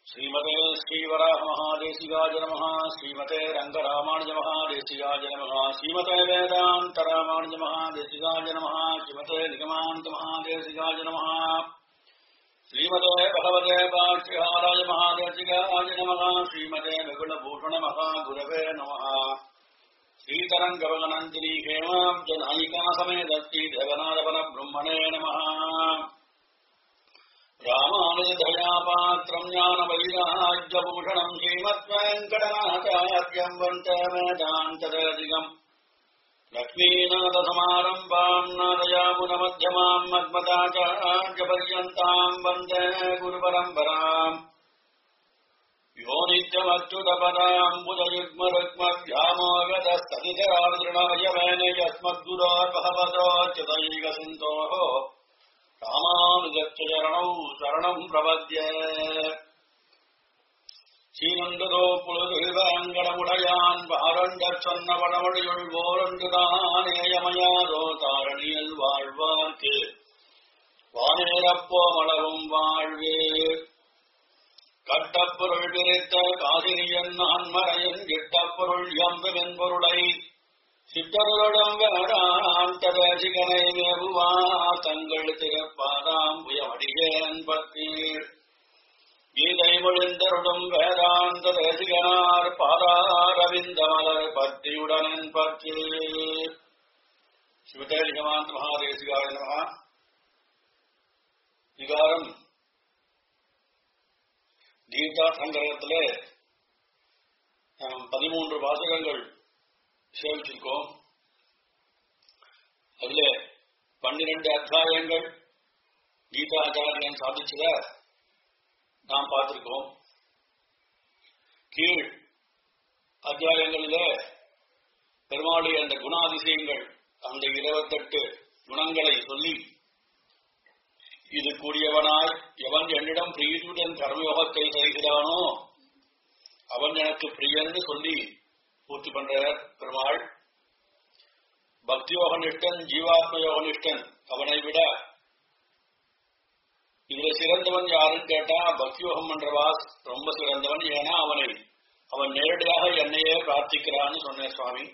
श्रीमते श्रीवराह महादेशिकाय नमः श्रीमते रङ्गरामानुज महादेशिकाय नमः श्रीमते वेदान्तरामानुज महादेशिकाय नमः श्रीमते निगमान्त महादेशिकाय नमः श्रीमते भगवते पाठ्यहाराय महादेशिकाय नमः श्रीमते नकुलभूषण महागुरवे नमः श्रीतरङ्गवगनन्दिनी हेमां च नायिका समेत श्रीदेवनाथवन ब्रह्मणे नमः रामानुजदयापात्रम् ज्ञानवैराज्यभूषणम् श्रीमद्वेङ्कटनाथार्यम् वन्ते वेदान्तदधिगम् लक्ष्मीनाथसमारम्भाम् नादयामुनमध्यमाम् मद्मदाचार्यपर्यन्ताम् वन्दे गुरुपरम्पराम् यो नित्यमच्युतपदाम् बुधयुग्मरुग्मव्यामोगतस्तदितरादृणवयवेन यस्मद्गुरोर्भवदोच्युतैकसिन्धोः ராமானுஜச்சரணௌ சரணம் பிரபத்ய சீனந்ததோ புழுதுகிழங்கடமுடையான் பாரண்டச் சொன்ன வடமொழியுள் ஓரண்டுதானேயமையாதோ தாரணியில் வாழ்வார்க்கு வானேரப்போமளவும் வாழ்வே கட்டப்பொருள் விரித்த காசினியன் ஆன்மரையன் கிட்டப்பொருள் எம்பென்பொருளை சித்தருடன் வேடாந்ததேசிகனை மேவுவா தங்கள் திருப்பாதாம் புயமடியேன் பற்றி கீதை மொழிந்தருடும் வேதாந்த தேசிகனார் பாதாரவிந்த மலர் பற்றியுடன் பற்றி சிவதேசிகமாந்த மகாதேசிகாய நமகா விகாரம் கீதா சங்கரத்திலே பதிமூன்று வாசகங்கள் சேவிச்சிருக்கோம் அதுல பன்னிரண்டு அத்தியாயங்கள் கீதாச்சாரியன் சாதிச்சத நாம் பார்த்திருக்கோம் கீழ் அத்தியாயங்களில பெருமாளுடைய அந்த குணாதிசயங்கள் அந்த இருபத்தெட்டு குணங்களை சொல்லி இது கூடியவனாய் எவன் என்னிடம் பிரீதியுடன் கர்மயோகத்தை செய்கிறானோ அவன் எனக்கு பிரியன்னு சொல்லி பூர்த்தி பண்றார் பெருமாள் பக்தியோகனிஷ்டன் ஜீவாத்ம யோகனிஷ்டன் அவனை விட இதுல சிறந்தவன் யாருன்னு கேட்டா பக்தியோகம் பண்றவா ரொம்ப சிறந்தவன் ஏன்னா அவனை அவன் நேரடியாக என்னையே பிரார்த்திக்கிறான்னு சொன்னேன் சுவாமி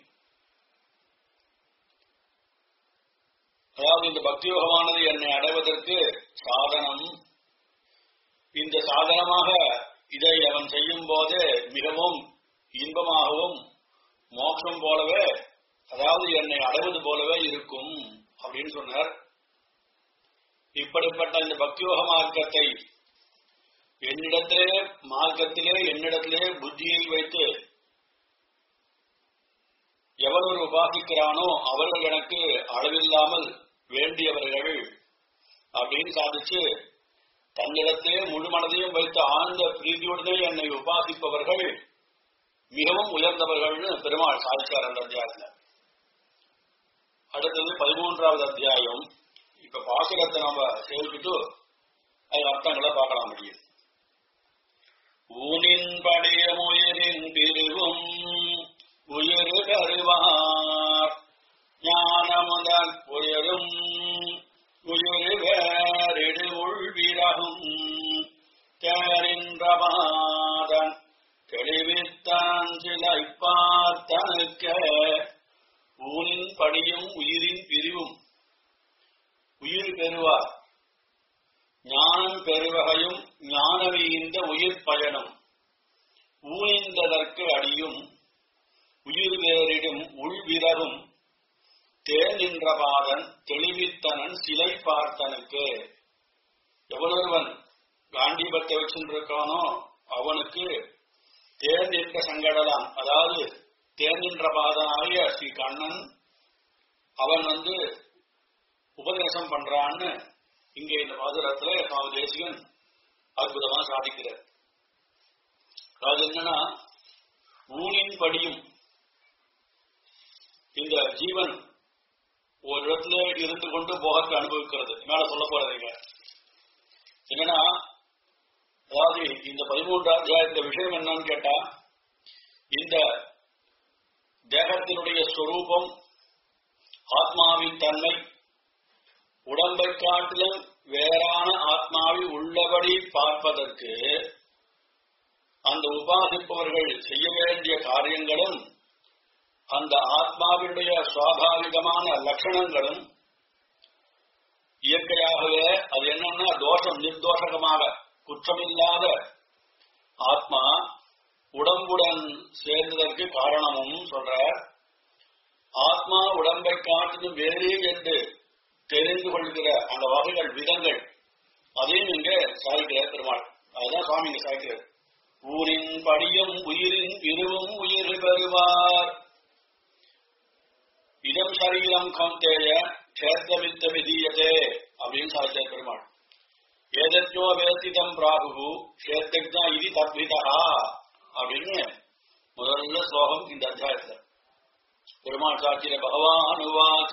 அதாவது இந்த பக்தியோகமானது என்னை அடைவதற்கு சாதனம் இந்த சாதனமாக இதை அவன் செய்யும் போது மிகவும் இன்பமாகவும் மோட்சம் போலவே அதாவது என்னை அடைவது போலவே இருக்கும் அப்படின்னு சொன்னார் இப்படிப்பட்ட இந்த பக்தியோக மார்க்கத்தை என்னிடத்திலே மார்க்கத்திலே என்னிடத்திலே புத்தியை வைத்து எவர் ஒரு உபாசிக்கிறானோ அவர்கள் எனக்கு அளவில்லாமல் வேண்டியவர்கள் அப்படின்னு சாதிச்சு தன்னிடத்தே முழு மனதையும் வைத்து ஆழ்ந்த பிரீதியுடனே என்னை உபாசிப்பவர்கள் மிகவும் உயர்ந்தவர்கள்னு பெருமாள் சாதிச்சார் அந்த அத்தியாயத்துல அடுத்தது பதிமூன்றாவது அத்தியாயம் இப்ப பாசுரத்தை நாம சேவிச்சுட்டு அது அர்த்தங்களை பார்க்கலாம் முடியும் ஊனின் படையும் உயிரின் பிரிவும் உயிர் கருவார் ஞானமுதல் உயரும் உயிர் வேறிடு உள்விரகும் தேரின்றபாதன் தெளிவித்தான் சிலை பார்த்தனுக்க ஊனின் படியும் உயிரின் பிரிவும் உயிர் பெறுவார் ஞானம் பெறுவகையும் ஞானவீந்த உயிர் பயணம் ஊனிந்ததற்கு அடியும் உயிர் வேறிடும் உள்விரகும் தேன் நின்றபாதன் தெளிவித்தனன் சிலை பார்த்தனுக்கு எவனொருவன் காண்டீபத்தை வச்சுருக்கானோ அவனுக்கு தேன் நின்ற சங்கடலாம் அதாவது தேன் நின்ற பாதனாகிய ஸ்ரீ கண்ணன் அவன் வந்து உபதேசம் பண்றான்னு இங்கே இந்த பாதுரத்துல சுவாமி தேசிகன் அற்புதமா சாதிக்கிறார் அது என்னன்னா ஊனின் படியும் இந்த ஜீவன் ஒரு இடத்துல இருந்து கொண்டு போகத்தை அனுபவிக்கிறது மேல சொல்ல போறதுங்க என்னன்னா அதாவது இந்த பதிமூன்று அத்தியாயத்த விஷயம் என்னன்னு கேட்டா இந்த தேகத்தினுடைய ஸ்வரூபம் ஆத்மாவின் தன்மை உடம்பை காட்டிலும் வேறான ஆத்மாவை உள்ளபடி பார்ப்பதற்கு உபாசிப்பவர்கள் செய்ய வேண்டிய காரியங்களும் அந்த ஆத்மாவினுடைய சுவாபாவிகமான லட்சணங்களும் இயற்கையாகவே அது என்னன்னா தோஷம் நிர்தோஷகமாக குற்றமில்லாத ஆத்மா உடம்புடன் சேர்ந்ததற்கு காரணமும் சொல்ற ஆத்மா உடம்பை காட்டிலும் வேறு என்று தெரிந்து கொள்கிற அந்த வகைகள் விதங்கள் அதையும் இங்க சாய்க்கிறார் பெருமாள் அதுதான் சுவாமி இங்க சாய்க்கிறார் ஊரின் படியும் உயிரின் இருவும் உயிர் பெறுவார் இதம் சரீரம் கந்தேய கஷேத்திரவித்த விதீயதே அப்படின்னு சாய்ச்சார் பெருமாள் ஏதோ வேசிதம் பிராகு கஷேத்திரா இது தத்விதா அப்படின்னு முதல்ல ஸ்லோகம் இந்த அத்தியாயத்துல பெருமாள் சாட்சியில பகவான் உவாச்ச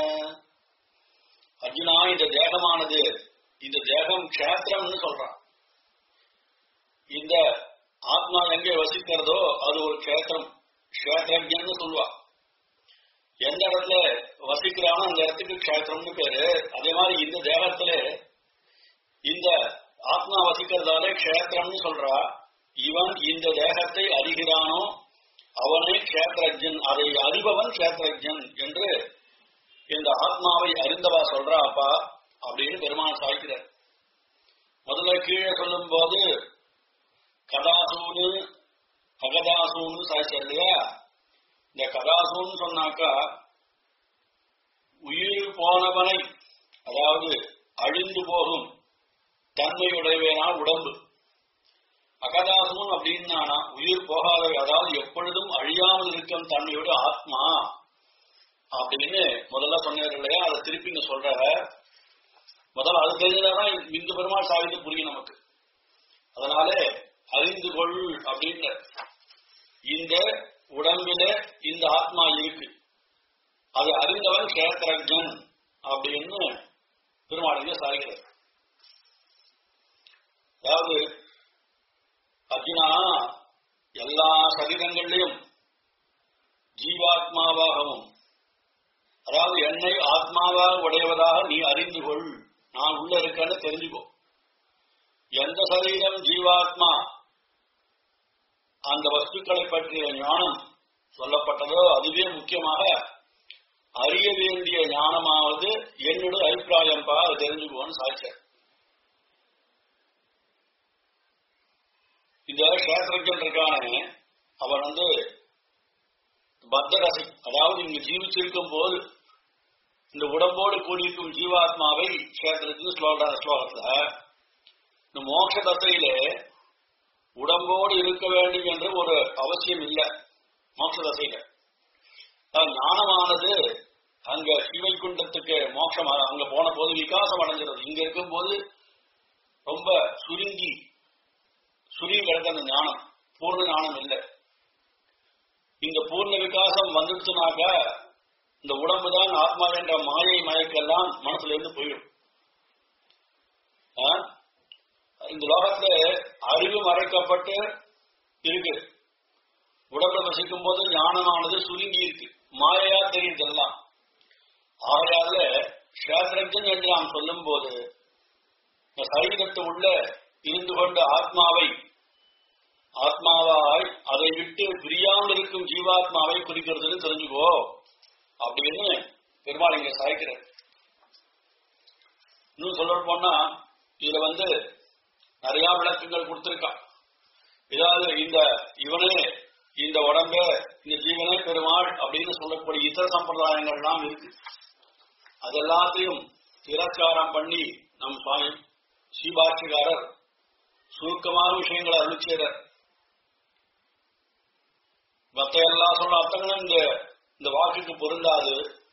அர்ஜுனா இந்த தேகமானது இந்த தேகம் கஷேத்திரம்னு சொல்றான் இந்த ஆத்மா எங்கே வசிக்கிறதோ அது ஒரு கஷேத்திரம் கஷேத்திரஜன்னு சொல்லுவா எந்த இடத்துல வசிக்கிறானோ அந்த இடத்துக்கு கஷேத்திரம்னு பேரு அதே மாதிரி இந்த தேகத்துல இந்த ஆத்மா வசிக்கிறதாலே கஷேத்திரம்னு சொல்றா இவன் இந்த தேகத்தை அறிகிறானோ அவனே கஷேத்திரஜன் அதை அறிபவன் கஷேத்திரஜன் என்று இந்த ஆத்மாவை அறிந்தவா சொல்றா அப்பா அப்படின்னு பெருமாள் சாய்க்கிறார் முதல்ல கீழே சொல்லும் போது கதாசூனு அகதாசூன்னு சாய்ச்சார் இல்லையா இந்த கதாசூன்னு சொன்னாக்கா உயிர் போனவனை அதாவது அழிந்து போகும் தன்மையுடையவனா உடம்பு அகதாசமும் அப்படின்னா உயிர் போகாதவை அதாவது எப்பொழுதும் அழியாமல் இருக்கும் தன்மையோட ஆத்மா அப்படின்னு முதல்ல சொன்னார் இல்லையா அதை திருப்பி இங்க சொல்ற முதல்ல அது தெரிஞ்சதான் இந்து பெருமாள் சாவித்து புரியும் நமக்கு அதனால அறிந்து கொள் அப்படின்ற இந்த உடம்பில இந்த ஆத்மா இருக்கு அது அறிந்தவன் கேத்திரஜன் அப்படின்னு பெருமாளுங்க சாய்கிறார் அதாவது அர்ஜுனா எல்லா சரீரங்களிலும் ஜீவாத்மாவாகவும் அதாவது என்னை ஆத்மாவாக உடையவதாக நீ அறிந்து கொள் நான் உள்ள இருக்கேன்னு தெரிஞ்சுக்கோ எந்த சரீரம் ஜீவாத்மா அந்த வஸ்துக்களை பற்றிய ஞானம் சொல்லப்பட்டதோ அதுவே முக்கியமாக அறிய வேண்டிய ஞானமாவது என்னோட அபிப்பிராயம் பா அது தெரிஞ்சுக்கோன்னு சாய்ச்சார் இந்த கஷேத்திரஜன் இருக்கானே அவன் வந்து பத்தரசி அதாவது இங்க ஜீவிச்சிருக்கும் போது இந்த உடம்போடு கூடியிருக்கும் ஜீவாத்மாவை கஷேத்திரத்தின் சொல்ற ஸ்லோகத்துல இந்த மோட்ச தசையில உடம்போடு இருக்க வேண்டும் என்று ஒரு அவசியம் இல்லை மோட்ச தசையில ஞானமானது அங்க சிவைக்குண்டத்துக்கு மோட்சம் அங்க போன போது விகாசம் அடைஞ்சிருது இங்க இருக்கும் போது ரொம்ப சுருங்கி சுருங்கி கிடக்க அந்த ஞானம் பூர்ண ஞானம் இல்லை இந்த பூர்ண விகாசம் வந்துடுச்சுனாக்க இந்த உடம்பு தான் ஆத்மா என்ற மாயை மயக்கெல்லாம் மனசுல இருந்து போயிடும் இந்த லோகத்துல அறிவு மறைக்கப்பட்டு இருக்கு உடம்புல வசிக்கும் போது ஞானமானது சுருங்கி இருக்கு மாயையா தெரியுது எல்லாம் ஆகையால கஷேத்திரஜன் என்று நாம் சொல்லும் போது இந்த சரீரத்து உள்ள இருந்து கொண்ட ஆத்மாவை ஆத்மாவாய் அதை விட்டு பிரியாமல் இருக்கும் ஜீவாத்மாவை குறிக்கிறதுன்னு தெரிஞ்சுக்கோ அப்படின்னு பெருமாள் இங்க சாய்க்கிறார் இன்னும் சொல்ல போனா இதுல வந்து நிறைய விளக்கங்கள் கொடுத்திருக்கான் ஏதாவது இந்த இவனே இந்த உடம்ப இந்த ஜீவனே பெருமாள் அப்படின்னு சொல்லக்கூடிய இதர சம்பிரதாயங்கள்லாம் இருக்கு அது எல்லாத்தையும் திரஸ்காரம் பண்ணி நம் சுவாமி ஸ்ரீபாட்சிகாரர் சுருக்கமான விஷயங்களை அனுப்பிச்சார் மத்த எல்லா சொன்ன அர்த்தங்களும் இந்த இந்த வாக்குக்கு பொருந்தாது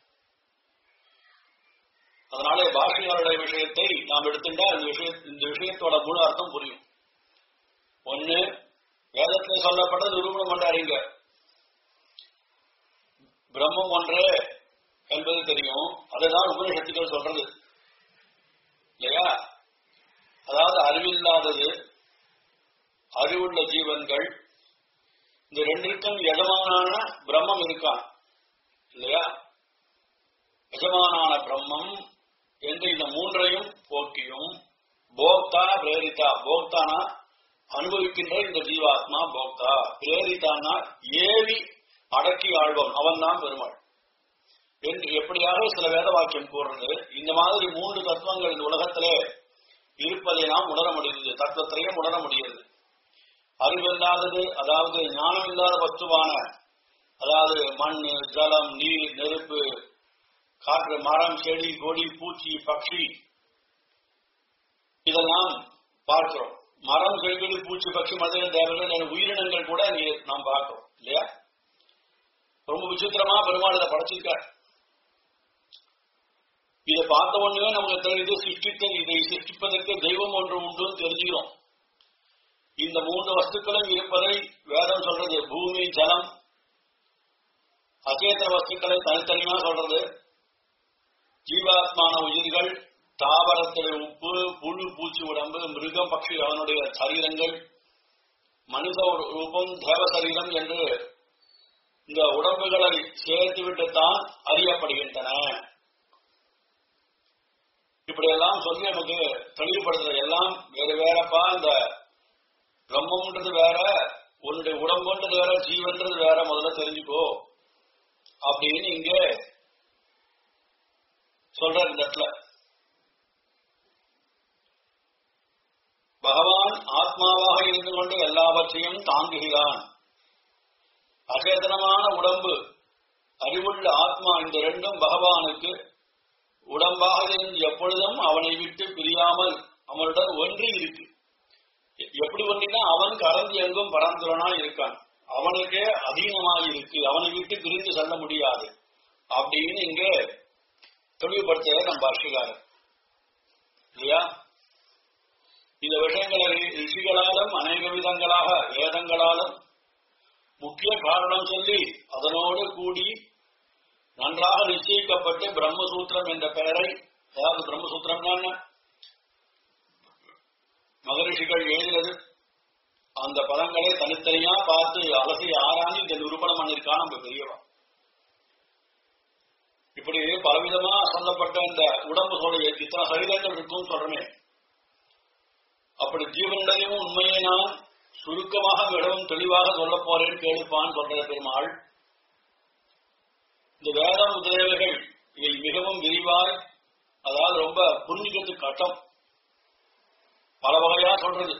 அதனால பாஷையாருடைய விஷயத்தை நாம் எடுத்துட்டா இந்த விஷய இந்த விஷயத்தோட முழு அர்த்தம் புரியும் ஒண்ணு வேதத்தில் சொல்லப்பட்டது நிரூபணம் பண்றாருங்க பிரம்மம் ஒன்றே என்பது தெரியும் அதுதான் உபனிஷத்துக்கள் சொல்றது இல்லையா அதாவது அறிவில்லாதது அறிவுள்ள ஜீவன்கள் இந்த ரெண்டிற்கும் எஜமானான பிரம்மம் இருக்கான் இல்லையா எஜமானான பிரம்மம் என்று இந்த மூன்றையும் போக்கியும் போக்தா பிரேரிதா போக்தானா அனுபவிக்கின்ற இந்த ஜீவாத்மா போக்தா பிரேரித்தான்னா ஏவி அடக்கி ஆழ்வன் அவன் தான் பெருமாள் என்று எப்படியாக சில வேத வாக்கியம் கூறுறது இந்த மாதிரி மூன்று தத்துவங்கள் இந்த உலகத்திலே இருப்பதை நாம் உணர முடியுது தத்துவத்திலையும் உணர முடியுது அறிவில்லாதது அதாவது ஞானம் இல்லாத வஸ்துவான அதாவது மண் ஜலம் நீர் நெருப்பு காற்று மரம் செடி கொடி பூச்சி பட்சி இதெல்லாம் பார்க்கிறோம் மரம் செடி பூச்சி பட்சி மனித தேவர்கள் உயிரினங்கள் கூட இங்கே நாம் பார்க்கிறோம் இல்லையா ரொம்ப விசித்திரமா பெருமாள் இதை படைச்சிருக்கார் இதை பார்த்த உடனே நமக்கு தெரியுது சிருஷ்டித்த இதை சிருஷ்டிப்பதற்கு தெய்வம் ஒன்று உண்டு தெரிஞ்சுக்கிறோம் இந்த மூன்று வஸ்துக்களும் இருப்பதை வேதம் சொல்றது பூமி ஜலம் அச்சேத்திர வஸ்துக்களை தனித்தனியா சொல்றது ஜீவாத்மான உயிர்கள் தாவரத்தில் உப்பு புழு பூச்சி உடம்பு மிருகம் பட்சி அவனுடைய சரீரங்கள் மனித ரூபம் தேவ சரீரம் என்று இந்த உடம்புகளை சேர்த்துவிட்டுத்தான் அறியப்படுகின்றன இப்படியெல்லாம் சொல்லி நமக்கு தெளிவுபடுத்துற எல்லாம் வேற வேறப்பா இந்த பிரம்மன்றது வேற உன்னுடைய உடம்புன்றது வேற ஜீவன்றது வேற முதல்ல தெரிஞ்சுக்கோ அப்படின்னு இங்க சொல்ற இந்த இடத்துல பகவான் ஆத்மாவாக இருந்து கொண்டு எல்லாவற்றையும் தாங்குகிறான் அசேதனமான உடம்பு அறிவுள்ள ஆத்மா இந்த ரெண்டும் பகவானுக்கு உடம்பாக இருந்து எப்பொழுதும் அவனை விட்டு பிரியாமல் அவனுடன் ஒன்றி இருக்கு எப்படி ஒன்றினா அவன் கறந்து எங்கும் பரந்துரனா இருக்கான் அவனுக்கே அதீனமாக இருக்கு அவனை விட்டு பிரிந்து செல்ல முடியாது அப்படின்னு இங்க தெளிவுபடுத்த நம் பாஷிகாரர் இல்லையா இந்த விஷயங்களை ரிஷிகளாலும் அநேக விதங்களாக வேதங்களாலும் முக்கிய காரணம் சொல்லி அதனோடு கூடி நன்றாக நிச்சயிக்கப்பட்டு பிரம்மசூத்திரம் என்ற பெயரை அதாவது பிரம்மசூத்திரம் என்ன மகரிஷிகள் எழுதினது அந்த பதங்களை தனித்தனியா பார்த்து அலசி ஆராய்ந்து இந்த நிரூபணம் பண்ணிருக்கான் நம்ம பெரியவா இப்படி பலவிதமா சொல்லப்பட்ட இந்த உடம்பு சொல்ல இத்தனை சரீரங்கள் இருக்கும்னு சொல்றமே அப்படி ஜீவனிடையும் உண்மையை நான் சுருக்கமாக விடவும் தெளிவாக சொல்ல போறேன் கேளுப்பான் சொல்ற பெருமாள் இந்த வேதம் முதலியவைகள் இவை மிகவும் விரிவாய் அதாவது ரொம்ப புரிஞ்சுக்கிறது கட்டம் பல வகையா சொல்றது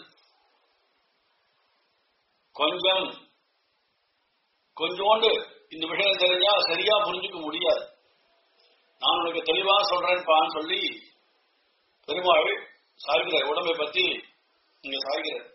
கொஞ்சம் கொஞ்சோண்டு இந்த விஷயம் தெரிஞ்சா சரியா புரிஞ்சுக்க முடியாது நான் உனக்கு தெளிவா சொல்றேன்பான்னு சொல்லி பெருமாள் சாய்கிறார் உடம்பை பத்தி இங்க சாய்கிறார்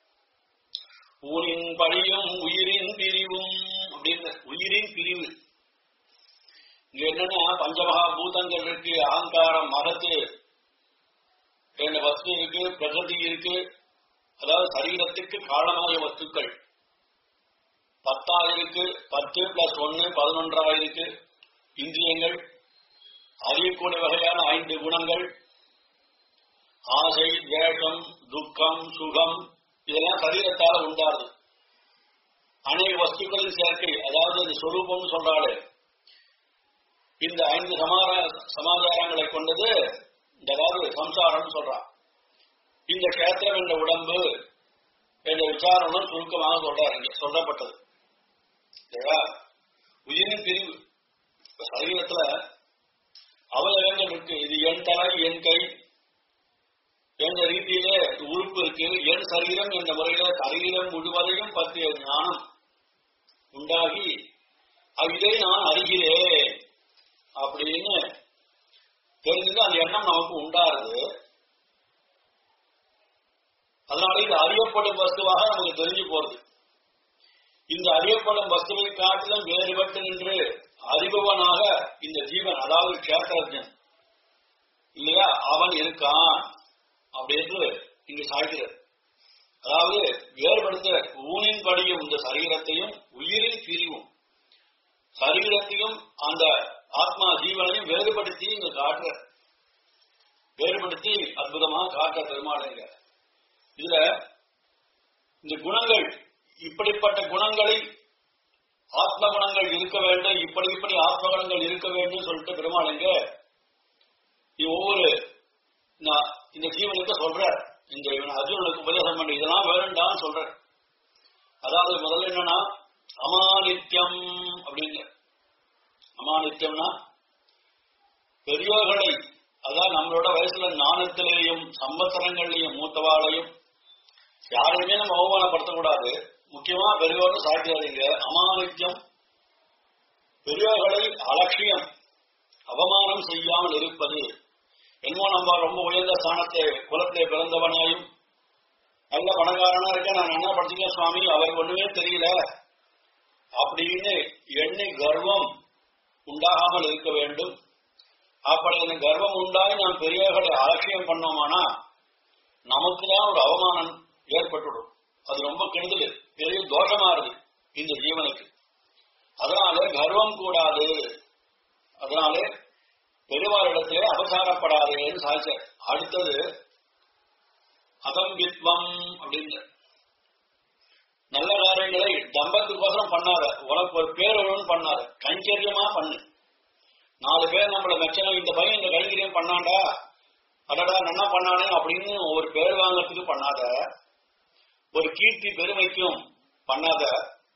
ஊனின் பழியும் உயிரின் பிரிவும் அப்படின்னு உயிரின் பிரிவு இங்க என்னன்னா பஞ்சமகா பூதங்கள் இருக்கு அகங்காரம் மகத்து ரெண்டு வஸ்து இருக்கு பிரகதி இருக்கு அதாவது சரீரத்துக்கு காரணമായ வஸ்துக்கள் பத்தா இருக்கு பத்து பிளஸ் ஒன்னு பதினொன்றா இருக்கு இந்திரியங்கள் அறியக்கூடிய வகையான ஐந்து குணங்கள் ஆசை வேகம் துக்கம் சுகம் இதெல்லாம் சரீரத்தால உண்டாது அநேக வஸ்துக்களின் சேர்க்கை அதாவது இந்த சொரூபம் சொல்றாரு இந்த ஐந்து சமார சமாச்சாரங்களை கொண்டது இந்த அதாவது சம்சாரம் சொல்றான் இந்த கேத்திரம் என்ற உடம்பு என்ற விசாரணம் சுருக்கமாக சொல்றாரு இங்க சொல்லப்பட்டது இல்லையா உயிரின் பிரிவு இப்ப சரீரத்துல அவயவங்கள் இருக்கு இது என் தலை என் கை என்ற ரீதியிலே உறுப்பு இருக்கு என் சரீரம் என்ற முறையில சரீரம் முழுவதையும் பற்றிய ஞானம் உண்டாகி இதை நான் அறிகிறேன் அப்படின்னு தெரிஞ்சு அந்த எண்ணம் நமக்கு உண்டாருது அதனால இது அறியப்படும் வஸ்துவாக நமக்கு தெரிஞ்சு போறது இந்த அறியப்படும் வஸ்துவை காட்டிலும் வேறுபட்டு நின்று அறிபவனாக இந்த ஜீவன் அதாவது கேத்திரஜன் இல்லையா அவன் இருக்கான் அப்படி என்று இங்கு சாய்கிறது அதாவது வேறுபடுத்த ஊனின் படியும் இந்த சரீரத்தையும் உயிரின் பிரிவும் சரீரத்தையும் அந்த ஆத்மா ஜீவனையும் வேறுபடுத்தி இங்க காட்டுற வேறுபடுத்தி அற்புதமாக காட்ட பெருமாளுங்க இதுல இந்த குணங்கள் இப்படிப்பட்ட குணங்களை ஆத்ம குணங்கள் இருக்க வேண்டும் இப்படி இப்படி ஆத்ம குணங்கள் இருக்க வேண்டும் சொல்லிட்டு பெருமாளுங்க ஒவ்வொரு இந்த ஜீவனுக்கு சொல்ற இந்த இவன் அர்ஜுனனுக்கு உபதேசம் பண்ணி இதெல்லாம் வேணும்டான்னு சொல்ற அதாவது முதல்ல என்னன்னா அமானித்யம் அப்படின்னு அமானித்யம்னா பெரியோர்களை அதான் நம்மளோட வயசுல ஞானத்திலேயும் சம்பத்தரங்கள்லையும் மூத்தவாளையும் யாரையுமே நம்ம அவமானப்படுத்தக்கூடாது முக்கியமா பெரியோர்னு சாய்க்காதீங்க அமானித்யம் பெரியோர்களை அலட்சியம் அவமானம் செய்யாமல் இருப்பது என்னமோ நம்ம ரொம்ப உயர்ந்த ஸ்தானத்தை குலத்திலே பிறந்தவனாயும் நல்ல பணக்காரனா இருக்க நான் என்ன படிச்சுக்க சுவாமி அவருக்கு ஒண்ணுமே தெரியல அப்படின்னு எண்ணி கர்வம் உண்டாகாமல் இருக்க வேண்டும் அப்படி அந்த கர்வம் உண்டாகி நாம் பெரியவர்களை அலட்சியம் பண்ணோமானா நமக்கு தான் ஒரு அவமானம் ஏற்பட்டுடும் அது ரொம்ப கெடுதல் பெரிய தோஷமா இருக்கு இந்த ஜீவனுக்கு அதனால கர்வம் கூடாது அதனாலே பெருமாளிடத்திலே அபசாரப்படாதேன்னு சாய்ச்ச அடுத்தது அதம்பித்வம் அப்படின்னு நல்ல காரியங்களை தம்பத்துக்கோசரம் பண்ணாத உனக்கு ஒரு பேர் ஒழுங்கு பண்ணாத கைங்கரியமா பண்ணு நாலு பேர் நம்மள மெச்சனம் இந்த பையன் இந்த கைங்கரியம் பண்ணாண்டா அடடா நன்னா பண்ணானே அப்படின்னு ஒரு பேர் வாங்கறதுக்கு பண்ணாத ஒரு கீர்த்தி பெருமைக்கும் பண்ணாத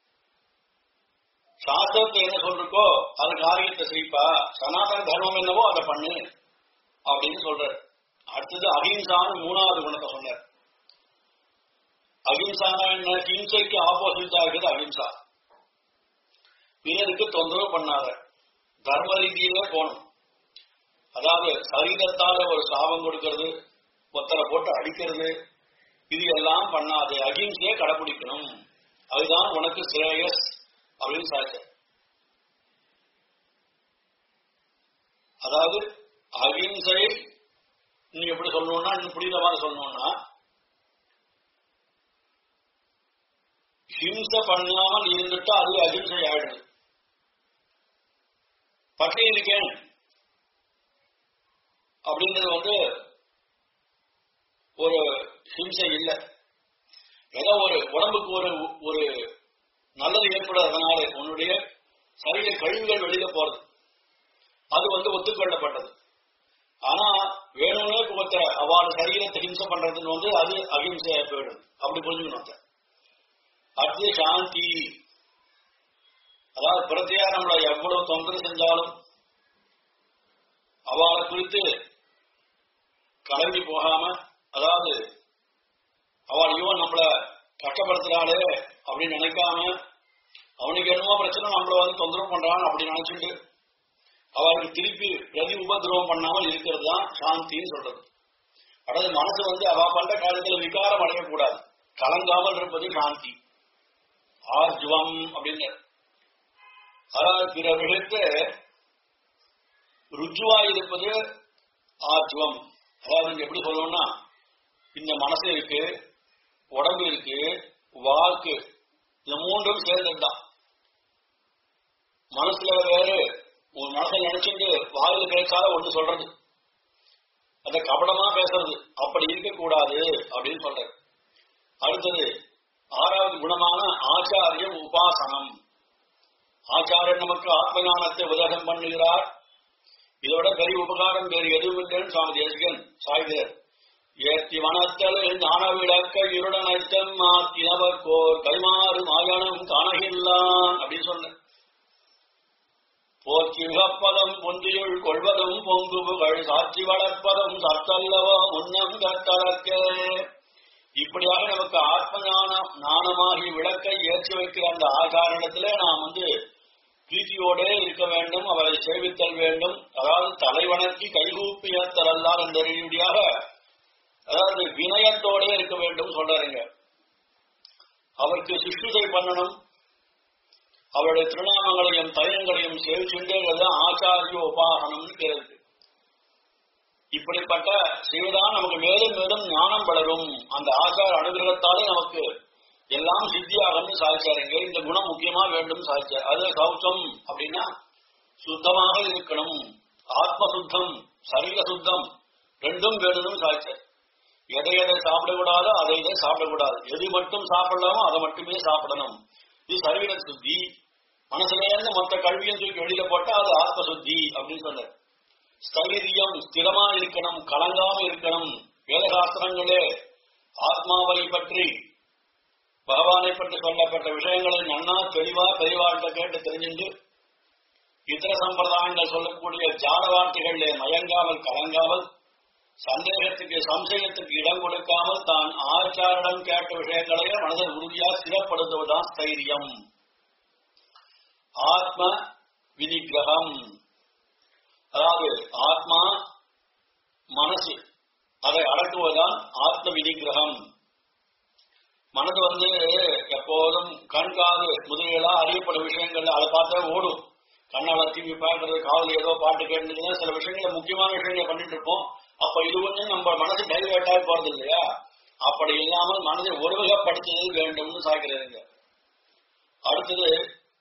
சாஸ்திரத்தை என்ன சொல்றக்கோ அது காரியத்தை செய்ப்பா சனாதன தர்மம் என்னவோ அதை பண்ணு அப்படின்னு சொல்றாரு அடுத்தது அகிம்சான்னு மூணாவது குணத்தை சொன்னார் அகிம்சானா என்ன ஹிம்சைக்கு ஆப்போசிட்டா இருக்குது அகிம்சா பிறருக்கு தொந்தரவு பண்ணாத தர்ம ரீதியிலே போகணும் அதாவது சரீரத்தால ஒரு சாபம் கொடுக்கிறது ஒத்தரை போட்டு அடிக்கிறது இது எல்லாம் பண்ணாது அகிம்சையை கடைபிடிக்கணும் அதுதான் உனக்கு சிரேயஸ் அப்படின்னு சாச்ச அதாவது அகிம்சை நீ எப்படி சொல்லணும்னா இன்னும் புரியுற மாதிரி சொல்லணும்னா ஹிம்சை பண்ணாமல் இருந்துட்டா அது அகிம்சை ஆயிடுது பட்டி இருக்கேன் அப்படின்றது வந்து ஒரு ஹிம்சை இல்லை ஏதோ ஒரு உடம்புக்கு ஒரு ஒரு நல்லது ஏற்படாதனால உன்னுடைய சரீர கழிவுகள் வெளியில போறது அது வந்து ஒத்துக்கொள்ளப்பட்டது ஆனா வேணும்னே ஒருத்தர அவள் சரீரத்தை ஹிம்சை பண்றதுன்னு வந்து அது அகிம்சையா போயிடுது அப்படி புரிஞ்சுக்கணும் அடுத்து சாந்தி அதாவது பிரத்தியா நம்மளை எவ்வளவு தொந்தரவு செஞ்சாலும் அவளை குறித்து கலங்கி போகாம அதாவது அவள் இவன் நம்மள கஷ்டப்படுத்துறாளே அப்படின்னு நினைக்காம அவனுக்கு என்னமோ பிரச்சனை நம்மள வந்து தொந்தரவு பண்றான் அப்படி நினைச்சிட்டு அவளுக்கு திருப்பி பிரதி உபதிரவம் பண்ணாமல் இருக்கிறது தான் சாந்தின்னு சொல்றது அதாவது மனசு வந்து அவ பண்ற காரியத்தில் விகாரம் அடையக்கூடாது கலங்காமல் இருப்பது சாந்தி ஆர்ஜுவம் அப்படின்னு அதாவது பிற விஷயத்தை ருஜுவா இருப்பது ஆர்ஜுவம் அதாவது இங்க எப்படி சொல்லணும்னா இந்த மனசு இருக்கு உடம்பு இருக்கு வாக்கு இந்த மூன்றும் சேர்ந்ததுதான் மனசுல வேறு ஒரு மனசை நினைச்சுட்டு வாயில பேசாத ஒண்ணு சொல்றது அத கபடமா பேசுறது அப்படி இருக்கக்கூடாது அப்படின்னு சொல்றது அடுத்தது ஆறாவது குணமான ஆச்சாரிய உபாசனம் ஆச்சாரியன் நமக்கு ஆத்ம ஞானத்தை உபதேசம் பண்ணுகிறார் இதோட பெரிய உபகாரம் வேறு எதுவும் இல்லைன்னு சுவாமி தேசிகன் சாய்கிறார் ஏத்தி வனத்தல் ஞான விளக்க இருடனத்தம் மாத்தினவர் கோர் கைமாறு மாயனம் காணகில்லான் அப்படின்னு சொன்ன போற்றி மிகப்பதம் பொந்தியுள் கொள்வதும் பொங்கு புகழ் சாட்சி வளர்ப்பதும் சத்தல்லவோ முன்னம் கத்தளக்க இப்படியாக நமக்கு ஆத்ம ஞானம் ஞானமாகி விளக்கை ஏற்றி வைக்கிற அந்த ஆகாரணத்திலே நாம் வந்து பிரீத்தியோட இருக்க வேண்டும் அவரை சேவித்தல் வேண்டும் அதாவது தலைவணக்கி கைகூப்பி ஏத்தலல்லால் என்ற ரீதியாக அதாவது வினயத்தோட இருக்க வேண்டும் சொல்றாருங்க அவருக்கு சிஷ்டுதை பண்ணணும் அவருடைய திருநாமங்களையும் தயங்களையும் சேவிச்சுட்டே ஆச்சாரிய உபாசனம்னு பேரு இப்படிப்பட்ட செய்வதான் நமக்கு மேலும் மேலும் ஞானம் வளரும் அந்த ஆச்சார அனுகிரகத்தாலே நமக்கு எல்லாம் சித்தியாகும்னு சாதிச்சாருங்க இந்த குணம் முக்கியமா வேண்டும் சாதிச்சார் அது சௌச்சம் அப்படின்னா சுத்தமாக இருக்கணும் ஆத்ம சுத்தம் சரீர சுத்தம் ரெண்டும் வேணும்னு சாதிச்சார் எதை எதை சாப்பிடக்கூடாதோ அதை இதை சாப்பிடக்கூடாது எது மட்டும் சாப்பிடலாமோ அதை மட்டுமே சாப்பிடணும் இது சரீர சுத்தி மனசுல இருந்து மொத்த கல்வியும் தூக்கி வெளியில போட்டா அது ஆத்ம சுத்தி அப்படின்னு சொன்னார் ஸ்தைரியம் ஸ்திரமா இருக்கணும் கலங்காம இருக்கணும் வேதசாஸ்திரங்களே ஆத்மாவை பற்றி பகவானை பற்றி சொல்லப்பட்ட விஷயங்களை நன்னா தெளிவா பெரியவாழ்கிட்ட கேட்டு தெரிஞ்சுண்டு இதர சம்பிரதாயங்கள் சொல்லக்கூடிய ஜாட வார்த்தைகளிலே மயங்காமல் கலங்காமல் சந்தேகத்துக்கு சம்சயத்துக்கு இடம் கொடுக்காமல் தான் ஆச்சாரிடம் கேட்ட விஷயங்களையே மனதில் உறுதியா ஸ்திரப்படுத்துவதுதான் ஸ்தைரியம் ஆத்ம வினிகிரகம் அதாவது ஆத்மா மனசு அதை அடக்குவதுதான் ஆத்ம வினிகிரகம் மனது வந்து எப்போதும் கண்காது முதலியெல்லாம் அறியப்படும் விஷயங்கள் அதை பார்த்தா ஓடும் கண்ணால டிவி பார்க்கறது காவல் ஏதோ பாட்டு கேட்டுதுன்னா சில விஷயங்களை முக்கியமான விஷயங்களை பண்ணிட்டு இருப்போம் அப்ப இது கொஞ்சம் நம்ம மனசு டைவர்ட் ஆகி போறது இல்லையா அப்படி இல்லாமல் மனதை ஒருவகப்படுத்துதல் வேண்டும்னு சாய்க்கிறதுங்க அடுத்தது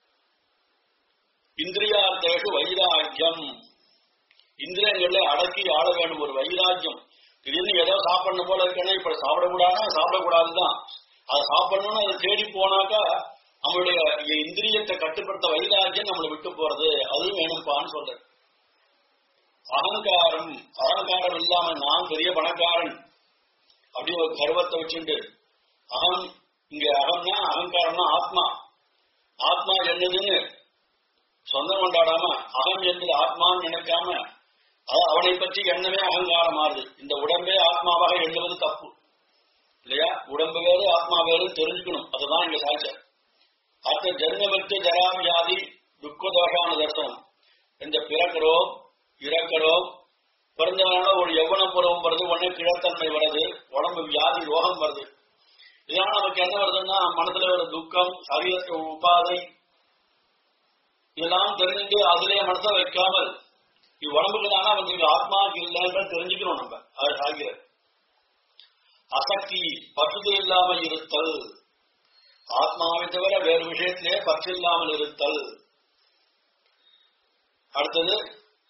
இந்திரியார்த்தேஷு வைராக்கியம் இந்திரியங்களை அடக்கி ஆள வேண்டும் ஒரு வைராக்கியம் திடீர்னு ஏதோ சாப்பிடணும் போல இருக்கேன்னா இப்ப சாப்பிடக்கூடாதுன்னா சாப்பிடக்கூடாதுதான் அதை சாப்பிடணும்னு அதை தேடி போனாக்கா நம்மளுடைய இந்திரியத்தை கட்டுப்படுத்த வைராக்கியம் நம்மளை விட்டு போறது அதுவும் வேணும்பான்னு சொல்றேன் அகங்காரம் அகங்காரம் இல்லாம நான் பெரிய பணக்காரன் அப்படி ஒரு கர்வத்தை வச்சுட்டு அகம் இங்க அகம்னா அகங்காரம்னா ஆத்மா ஆத்மா என்னதுன்னு சொந்தம் கொண்டாடாம அகம் என்பது ஆத்மான்னு நினைக்காம அவனை பற்றி எண்ணமே அகங்காரம் ஆறுது இந்த உடம்பே ஆத்மாவாக எண்ணுவது தப்பு இல்லையா உடம்பு வேறு ஆத்மா வேறு தெரிஞ்சுக்கணும் அதுதான் இங்க சாய்ச்சார் அடுத்த ஜென்மவிற்கு ஜராவியாதி துக்க தோஷான தர்சனம் இந்த பிறக்கிறோம் இறக்கிறோம் பிறந்தவனால ஒரு எவ்வளவு புறவும் வருது உடனே கிழத்தன்மை வருது உடம்பு வியாதி ரோகம் வருது இதனால நமக்கு என்ன வருதுன்னா மனசுல ஒரு துக்கம் சரீரத்தில் உபாதை இதெல்லாம் தெரிஞ்சுட்டு அதிலே மனசை வைக்காமல் இது உடம்புக்கு தானே வந்து ஆத்மாவுக்கு இல்லைன்ற தெரிஞ்சுக்கணும் நம்ம அது ஆகிற அசக்தி பற்றுது இல்லாமல் இருத்தல் ஆத்மாவை தவிர வேறு விஷயத்திலே பற்று இல்லாமல் இருத்தல் அடுத்தது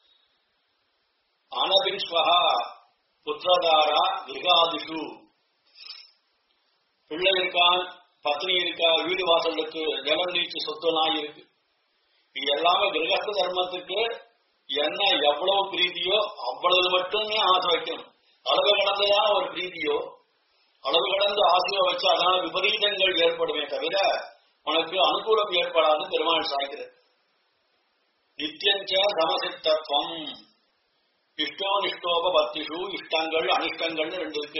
அனபின்ஸ்வகா புத்திரதாரா கிரகாதிஷு பிள்ளை இருக்கான் பத்னி இருக்கா வீடு வாசலுக்கு ஜலம் நீச்சு சொத்துலாம் இருக்கு இது எல்லாமே கிரகஸ்த தர்மத்துக்கு என்ன எவ்வளவு பிரீதியோ அவ்வளவு மட்டுமே ஆசை வைக்கணும் அளவு கடந்ததான ஒரு பிரீதியோ அளவு கடந்து ஆசையோ வச்சு அதனால விபரீதங்கள் ஏற்படுமே தவிர உனக்கு அனுகூலம் ஏற்படாது பெருமாள் சாய்க்கிறது நித்தியஞ்ச சமசித்தத்துவம் இஷ்டோ நிஷ்டோப பக்திஷு இஷ்டங்கள் அனிஷ்டங்கள்னு ரெண்டு இருக்கு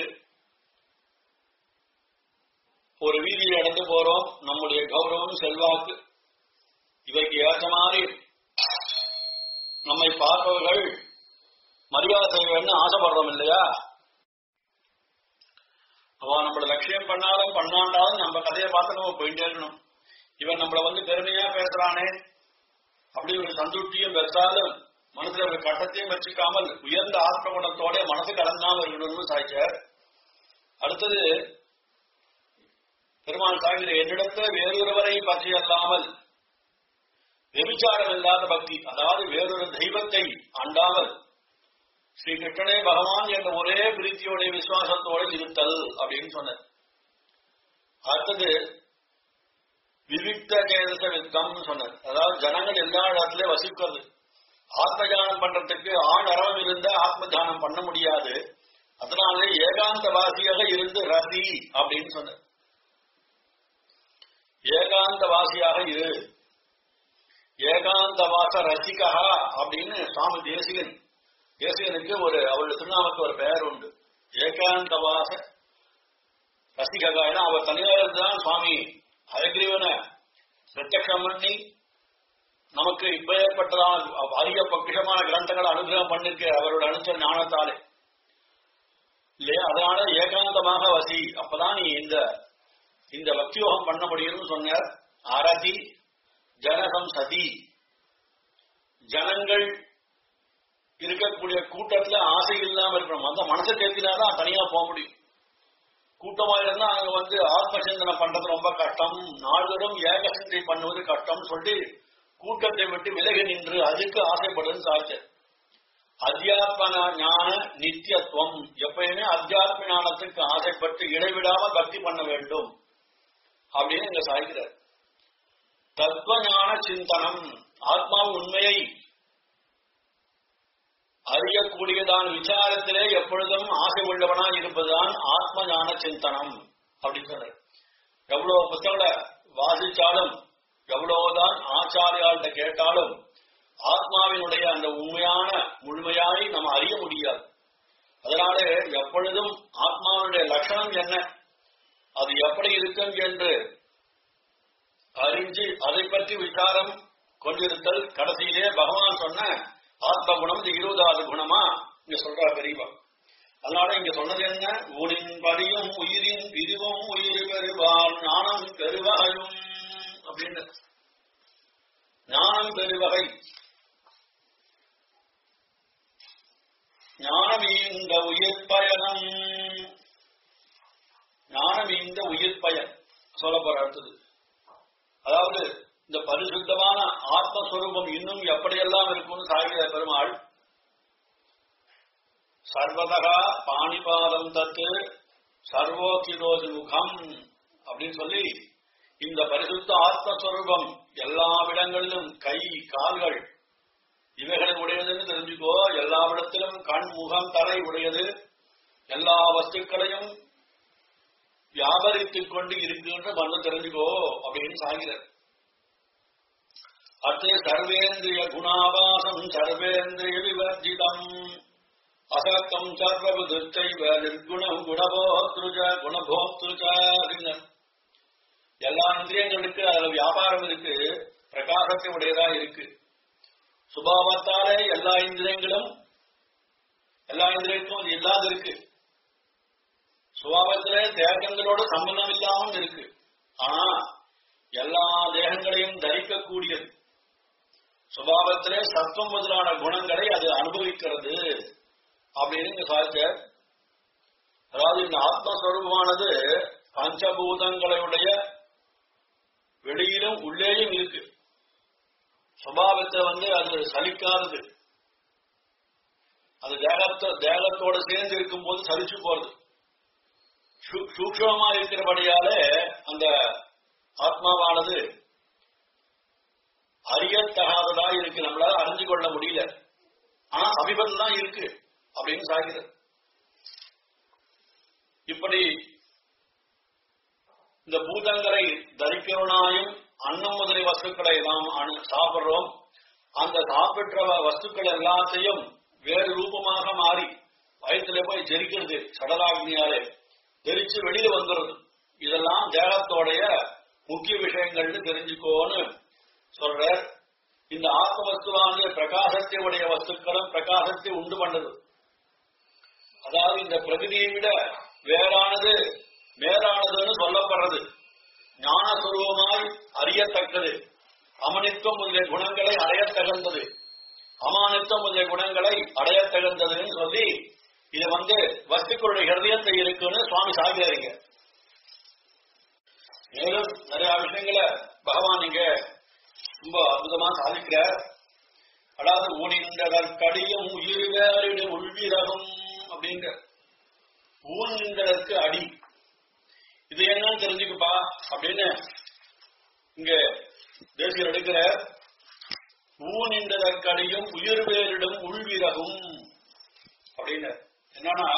ஒரு வீதியில் நடந்து போறோம் நம்முடைய கௌரவம் செல்வாக்கு இவைக்கு ஏற்ற மாதிரி நம்மை பார்ப்பவர்கள் மரியாதை செய்ய வேண்டும் ஆசைப்படுறோம் இல்லையா அவன் நம்மள லட்சியம் பண்ணாலும் பண்ணாண்டாலும் நம்ம கதையை பார்த்து நம்ம போயிட்டே இருக்கணும் இவன் நம்மள வந்து பெருமையா பேசுறானே அப்படி ஒரு சந்துஷ்டியும் பெற்றாலும் மனசுல ஒரு கட்டத்தையும் வச்சுக்காமல் உயர்ந்த ஆத்ம குணத்தோட மனசு கலந்தாம இருக்கணும்னு சாய்ச்சார் அடுத்தது பெருமாள் சாகிற என்னிடத்துல வேறொருவரை பற்றி அல்லாமல் வெபிச்சாரம் இல்லாத பக்தி அதாவது வேறொரு தெய்வத்தை அண்டாமல் ஸ்ரீ கிருஷ்ணனே பகவான் என்ற ஒரே பிரீத்தியோட விசுவாசத்தோட இருத்தல் அப்படின்னு சொன்னார் அடுத்தது விவிக்த சேதச வித்தம் சொன்னார் அதாவது ஜனங்கள் எல்லா இடத்துலயும் வசிக்கிறது ஆத்ம தியானம் பண்றதுக்கு ஆண் அறம் இருந்தா ஆத்ம தியானம் பண்ண முடியாது அதனால ஏகாந்த வாசியாக இருந்து ரசி அப்படின்னு சொன்னார் ஏகாந்த வாசியாக இரு ஏகாந்த வாச ரசிகா அப்படின்னு சுவாமி தேசிகன் தேசிகனுக்கு ஒரு அவருடைய திருநாமக்கு ஒரு பெயர் உண்டு ஏகாந்த வாச ரசிகா ஏன்னா அவர் தனியார் தான் சுவாமி ஹயக்ரீவனை பிரத்யக்ஷம் பண்ணி நமக்கு இப்ப ஏற்பட்டதான அதிக பக்கிஷமான கிரந்தங்களை அனுகிரகம் பண்ணிருக்க அவரோட அனுச்ச ஞானத்தாலே இல்லையா அதனால ஏகாந்தமாக வசி அப்பதான் நீ இந்த இந்த பக்தியோகம் பண்ண முடியும்னு சொன்னார் அரதி ஜனகம் சதி ஜனங்கள் இருக்கக்கூடிய கூட்டத்துல ஆசை இல்லாம இருக்கணும் அந்த மனசை தேர்த்தினாதான் தனியா போக முடியும் கூட்டமா இருந்தா அங்க வந்து ஆத்ம சிந்தனை பண்றது ரொம்ப கஷ்டம் நாள்தோறும் ஏக சிந்தை பண்ணுவது கஷ்டம் சொல்லி கூட்டத்தை விட்டு விலகி நின்று அதுக்கு ஆசைப்படுன்னு சாட்சி அத்தியாத்ம ஞான நித்தியத்துவம் எப்பயுமே அத்தியாத்ம ஞானத்துக்கு ஆசைப்பட்டு இடைவிடாம பக்தி பண்ண வேண்டும் அப்படின்னு இங்க சாய்கிறார் தத்துவ ஞான சிந்தனம் ஆத்மாவின் உண்மையை அறியக்கூடியதான விசாரத்திலே எப்பொழுதும் ஆசை உள்ளவனாய் இருப்பதுதான் ஆத்ம ஞான சிந்தனம் அப்படின்னு சொல்ற எவ்வளவு புத்தகங்களை வாசிச்சாலும் எவ்வளவுதான் ஆச்சாரியாள்கிட்ட கேட்டாலும் ஆத்மாவினுடைய அந்த உண்மையான முழுமையாய் நம்ம அறிய முடியாது அதனால எப்பொழுதும் ஆத்மாவினுடைய லட்சணம் என்ன அது எப்படி இருக்கும் என்று அறிஞ்சு அதை பற்றி விசாரம் கொண்டிருத்தல் கடைசியிலே பகவான் சொன்ன ஆத்ம குணம் இது இருபதாவது குணமா இங்க சொல்றா பெரியவா அதனால இங்க சொன்னது என்ன ஊரின் படியும் உயிரின் பிரிவும் உயிர் பெறுவார் ஞானம் பெறுவகையும் அப்படின்னு ஞானம் பெறுவகை ஞானம் இந்த உயிர் பயணம் ஞானம் இந்த உயிர் பயன் சொல்ல போற அடுத்தது அதாவது இந்த பரிசுத்தமான ஆத்மஸ்வரூபம் இன்னும் எப்படியெல்லாம் இருக்கும்னு சாகிற பெருமாள் சர்வதகா பாணிபாதம் தத்து சர்வோக்கிரோதி முகம் அப்படின்னு சொல்லி இந்த பரிசுத்த ஆத்மஸ்வரூபம் எல்லா இடங்களிலும் கை கால்கள் இவைகளை உடையதுன்னு தெரிஞ்சுக்கோ எல்லா இடத்திலும் கண் முகம் தலை உடையது எல்லா வஸ்துக்களையும் வியாபரித்துக் கொண்டு இருக்குன்னு வந்து தெரிஞ்சுக்கோ அப்படின்னு சாகிறார் அடுத்து சர்வேந்திரிய குணாபாசம் சர்வேந்திரிய விவர்ஜிதம் அசக்தம் சர்வபுதிர்ச்சைவ நிர்குணம் குணபோத்ருஜ குணபோத்ருஜ அப்படின்னு எல்லா இந்திரியங்களுக்கு அதுல வியாபாரம் இருக்கு பிரகாசத்தை உடையதா இருக்கு சுபாவத்தாலே எல்லா இந்திரியங்களும் எல்லா இந்திரியத்தும் அது இல்லாத இருக்கு சுபாவத்திலே தேகங்களோட சம்பந்தம் இல்லாமல் இருக்கு ஆனா எல்லா தேகங்களையும் தரிக்கக்கூடியது சுபாவத்திலே சத்துவம் முதலான குணங்களை அது அனுபவிக்கிறது அப்படின்னு இங்க சாதிச்ச அதாவது இந்த ஆத்மஸ்வரூபமானது பஞ்சபூதங்களுடைய வெளியிலும் உள்ளேயும் இருக்கு சுபாவத்தை வந்து அது சலிக்காதது அது தேகத்தோ தேகத்தோட சேர்ந்து இருக்கும் போது சலிச்சு போறது சூக்ஷமா இருக்கிறபடியாலே அந்த ஆத்மாவானது அறியத்தகாததா இருக்கு நம்மளால அறிஞ்சு கொள்ள முடியல ஆனா சமீபம் தான் இருக்கு அப்படின்னு சாகிறது இப்படி இந்த பூதங்களை தரிக்கிறவனாயும் அன்னம் முதலிய வஸ்துக்களை நாம் அணு- சாப்பிடுறோம் அந்த சாப்பிட்ட வஸ்துக்கள் எல்லாத்தையும் வேறு ரூபமாக மாறி வயிற்றுல போய் ஜெரிக்கிறது சடலாக்னியாலே தெரிச்சு வெளியில வந்துடுறது இதெல்லாம் தேகத்தோடைய முக்கிய விஷயங்கள்னு தெரிஞ்சுக்கோன்னு சொல்ற இந்த ஆத்ம வஸ்துவானது பிரகாசத்தை உடைய வஸ்துக்களும் பிரகாசத்தை உண்டு பண்ணது அதாவது இந்த பிரகிருதியை விட வேறானது மேலானதுன்னு சொல்லப்படுறது ஞானஸ்வரூபமாய் அறியத்தக்கது அமனித்துவம் முதலிய குணங்களை அடையத்தகுந்தது அமானித்துவம் முதலிய குணங்களை அடையத்தகுந்ததுன்னு சொல்லி இது வந்து வஸ்துக்களுடைய ஹிருதயத்தை இருக்குன்னு சுவாமி சாகிறாருங்க மேலும் நிறைய விஷயங்களை பகவான் இங்க ரொம்ப அற்புதமா சாதிக்கிறார் அதாவது ஊனின்றதற்கடியும் உயிர் வேறிடு உள்விரகும் அப்படிங்கிற ஊன்கின்றதற்கு அடி இது என்னன்னு தெரிஞ்சுக்கப்பா அப்படின்னு இங்க தேசியர் எடுக்கிற ஊனின்றதற்கடியும் உயிர் வேறிடும் உள்விரகும் அப்படின்னு என்னன்னா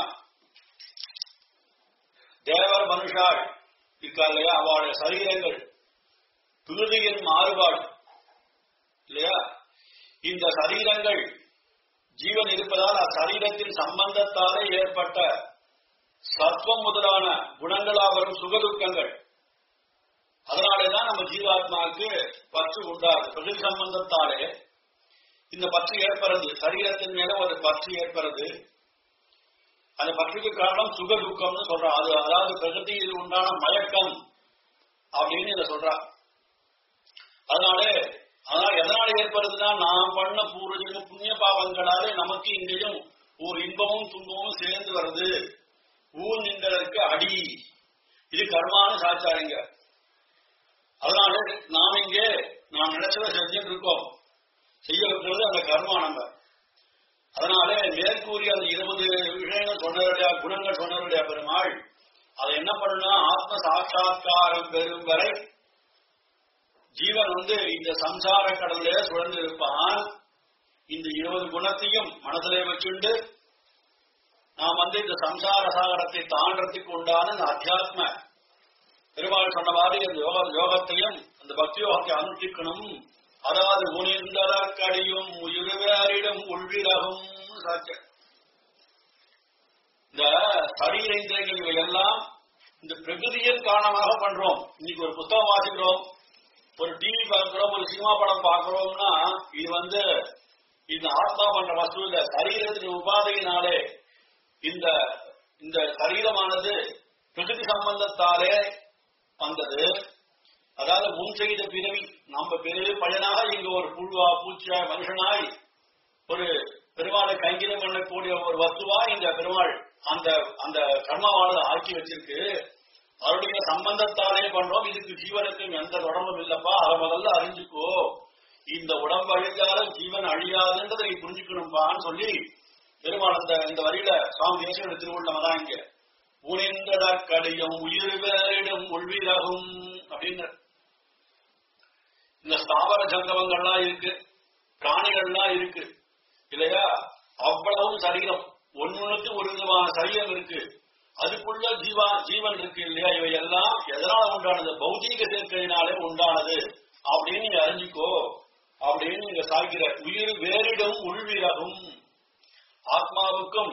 தேவர் மனுஷாள் இருக்கா இல்லையா அவளுடைய சரீரங்கள் பிருதியின் மாறுபாடு இல்லையா இந்த சரீரங்கள் ஜீவன் இருப்பதால் அச்சரீரத்தின் சம்பந்தத்தாலே ஏற்பட்ட சத்வம் முதலான குணங்களா வரும் சுகதுக்கங்கள் அதனாலேதான் நம்ம ஜீவாத்மாவுக்கு பற்று உண்டாது பிரகிருதி சம்பந்தத்தாலே இந்த பற்று ஏற்படுறது சரீரத்தின் மேல ஒரு பற்று ஏற்படுறது அந்த பற்றுக்கு காரணம் சுக துக்கம்னு சொல்றா அது அதாவது பிரகிருதியில் உண்டான மயக்கம் அப்படின்னு இதை சொல்றா அதனால அதனால எதனால ஏற்படுதுன்னா நாம் பண்ண பூர்வஜன்ம புண்ணிய பாவங்களாலே நமக்கு இங்கேயும் ஒரு இன்பமும் துன்பமும் சேர்ந்து வருது ஊர் நின்றதற்கு அடி இது கர்மான்னு சாச்சாருங்க அதனால நாம் இங்கே நாம் நினைச்சதை செஞ்சுட்டு இருக்கோம் செய்ய வைக்கிறது அந்த கர்மா நம்ம அதனால மேற்கூறிய அந்த இருபது விஷயங்கள் சொன்னவருடைய குணங்கள் சொன்னவருடைய பெருமாள் அதை என்ன பண்ணா ஆத்ம சாட்சா்காரம் பெறும் வரை ஜீவன் வந்து இந்த சம்சார கடல்ல சுழந்து இருப்பான் இந்த இருபது குணத்தையும் மனதிலே வச்சுண்டு நாம் வந்து இந்த சம்சார சாகரத்தை தாண்டறதுக்கு உண்டான இந்த அத்தியாத்ம பெருமாள் சொன்ன மாதிரி அந்த யோக யோகத்தையும் அந்த பக்தி யோகத்தை அனுஷ்டிக்கணும் அதாவது முனிந்ததற்கடியும் உயிர்வேறிடும் உள்விரகும் சாட்சிய இந்த சரீர இந்திரியங்கள் இவை எல்லாம் இந்த பிரகிருதியின் காரணமாக பண்றோம் இன்னைக்கு ஒரு புத்தகம் வாசிக்கிறோம் ஒரு டிவி பார்க்கிறோம் ஒரு சினிமா படம் பார்க்கிறோம்னா இது வந்து இந்த ஆத்மா பண்ற வஸ்து இல்ல சரீரத்தின் உபாதையினாலே இந்த இந்த சரீரமானது பிரகிருதி சம்பந்தத்தாலே வந்தது அதாவது முன் செய்த பிறவி நம்ம பெரிய பையனாக இங்க ஒரு புழுவா பூச்சியா மனுஷனாய் ஒரு பெருமாளை கைங்கிலம் பண்ணக்கூடிய ஒரு வஸ்துவா இந்த பெருமாள் அந்த அந்த கர்மாவானது ஆக்கி வச்சிருக்கு அவருடைய சம்பந்தத்தாலே பண்றோம் இதுக்கு ஜீவனுக்கு எந்த தொடர்பும் இல்லப்பா அதை முதல்ல அறிஞ்சுக்கோ இந்த உடம்பு அழிஞ்சாலும் ஜீவன் அழியாதுன்றதை நீ புரிஞ்சுக்கணும்பான்னு சொல்லி பெருமாள் அந்த இந்த வரியில சுவாமி தேசியோட திருவுள்ளம் தான் இங்க உணிந்ததற்கடியும் உயிர் வேறிடும் உள்விரகும் அப்படின்னு இந்த ஸ்தாவர ஜங்கமங்கள்லாம் இருக்கு பிராணிகள்லாம் இருக்கு இல்லையா அவ்வளவும் சரீரம் ஒன்னொன்னுக்கு ஒரு விதமான சரீரம் இருக்கு அதுக்குள்ள ஜீவா ஜீவன் இருக்கு இல்லையா இவை எல்லாம் எதனால உண்டானது பௌதீக சேர்க்கையினாலே உண்டானது அப்படின்னு நீங்க அறிஞ்சுக்கோ அப்படின்னு நீங்க சாய்க்கிற உயிர் வேறிடும் உள்விரகும் ஆத்மாவுக்கும்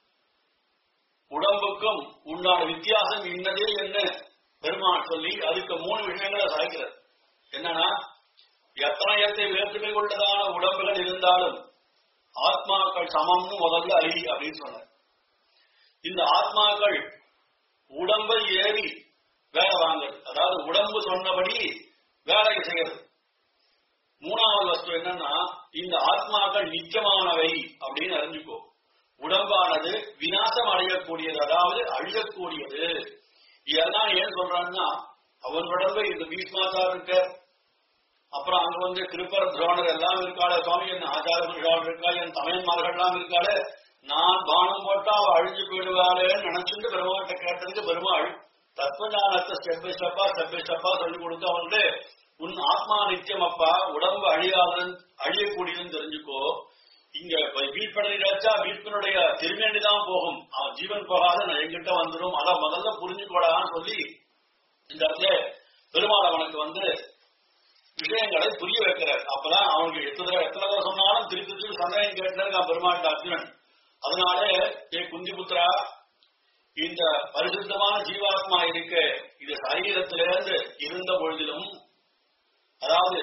உடம்புக்கும் உண்டான வித்தியாசம் இன்னதே என்ன பெருமான் சொல்லி அதுக்கு மூணு விஷயங்களை சாய்க்கிறார் என்னன்னா எத்தனையத்தை வேற்றுமை கொண்டதான உடம்புகள் இருந்தாலும் ஆத்மாக்கள் சமம்னு முதல்ல அறிவி அப்படின்னு சொன்னார் இந்த ஆத்மாக்கள் உடம்பை ஏறி வேலை வாங்குறது அதாவது உடம்பு சொன்னபடி வேலை செய்யறது மூணாவது வஸ்து என்னன்னா இந்த ஆத்மாக்கள் நிச்சயமானவை அப்படின்னு அறிஞ்சுக்கோ உடம்பானது விநாசம் அடையக்கூடியது அதாவது அழியக்கூடியது இதெல்லாம் ஏன் சொல்றான்னா அவன் உடம்பு இந்த பீஷ்மாதா இருக்க அப்புறம் அங்க வந்து திருப்பர துரோணர் எல்லாம் இருக்காளே சுவாமி என் ஆச்சார புருஷால் இருக்கா என் தமையன்மார்கள் எல்லாம் இருக்காளே நான் பானம் போட்டா அவ அழிஞ்சு போயிடுவாளேன்னு நினைச்சுட்டு பெருமாள்கிட்ட கேட்டதுக்கு பெருமாள் தத்துவஞானத்தை ஸ்டெப் பை ஸ்டெப்பா ஸ்டெப் பை ஸ்டெப்பா சொல்லி கொடுத்து அவன்ட்டு உன் ஆத்மா நித்தியம் அப்பா உடம்பு அழியாதன் அழியக்கூடியதுன்னு தெரிஞ்சுக்கோ இங்க வீட்படை வச்சா வீட்பினுடைய திருமேண்டி தான் போகும் அவன் ஜீவன் போகாத நான் என்கிட்ட வந்துடும் அத முதல்ல புரிஞ்சுக்கோடான்னு சொல்லி இந்த இடத்துல பெருமாள் அவனுக்கு வந்து விஷயங்களை புரிய வைக்கிறார் அப்பதான் அவனுக்கு எத்தனை தடவை எத்தனை தடவை சொன்னாலும் திருப்பி திருப்பி சந்தேகம் கேட்டாரு பெருமாள் அர்ஜுனன் அதனால ஏ குந்தி புத்திரா இந்த பரிசுத்தமான ஜீவாத்மா இருக்க இது சரீரத்திலிருந்து இருந்த பொழுதிலும் அதாவது